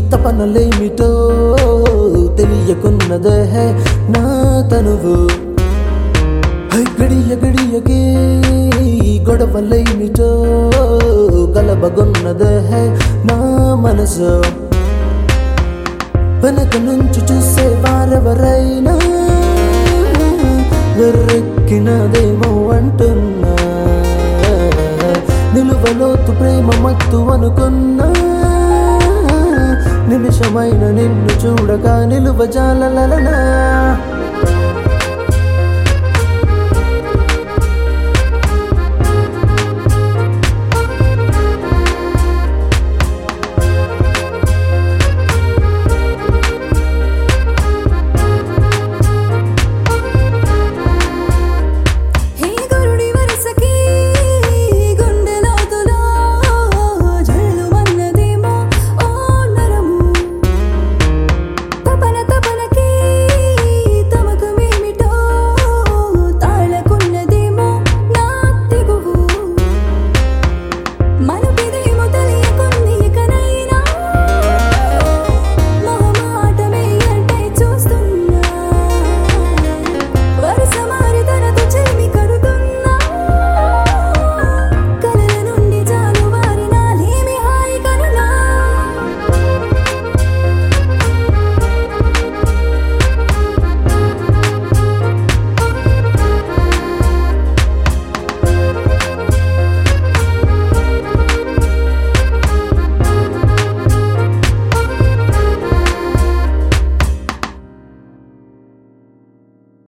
తపనలేమిటో తెలియకున్నదే నా తనువు హై గడియ గడియకే గొడవలేమిటో గలబగొన్నదే నా మనసు వెనక నుంచి చూసే వారెవరైనా వెర్రెక్కినదేమో అంటున్నా నిలువలోతు ప్రేమ మత్తు అనుకున్నా నిమిషమైన నిన్ను చూడగా నిలువ జాలలనా